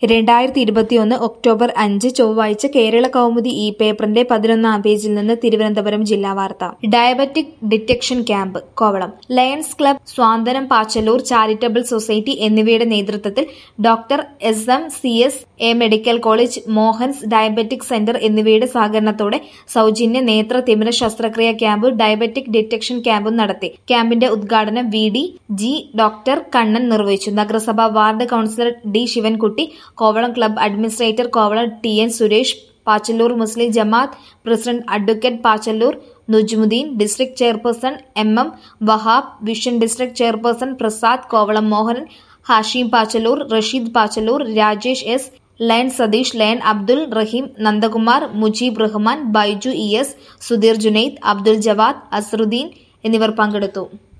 രണ്ടായിരത്തി ഇരുപത്തിയൊന്ന് ഒക്ടോബർ അഞ്ച് ചൊവ്വാഴ്ച കേരള കൗമുദി ഇ പേപ്പറിന്റെ പതിനൊന്നാം പേജിൽ നിന്ന് തിരുവനന്തപുരം ജില്ലാ വാർത്ത diabetic detection camp Kovalam lions club Santhwanam Pachalloor charitable society എന്നിവയുടെ നേതൃത്വത്തിൽ doctor S M C S A medical college Mohan's diabetic centre എന്നിവയുടെ സഹകരണത്തോടെ സൗജന്യ നേത്ര തിമിര ശസ്ത്രക്രിയ ക്യാമ്പ് ഡയബറ്റിക് ഡിറ്റക്ഷൻ ക്യാമ്പും നടത്തി ക്യാമ്പിന്റെ ഉദ്ഘാടനം V D G doctor Kannan നിർവഹിച്ചു നഗരസഭ ward councillor D Sivankutty Kovalam club administrator Kovalam T N Suresh Pachalloor Muslim Jamaat president advocate Pachalloor Nujmudeen district chairperson M M Wahab vision district chairperson Prasad Kovalam Mohanan Hashim Pachalloor Rasheed Pachalloor Rajesh S lion Satheesh lion Abdul Rahim Nandakumar Mujeeb Rahman Baiju E S Sudheer Junaid Abdul Jawad Azharuddin എന്നിവർ പങ്കെടുത്തു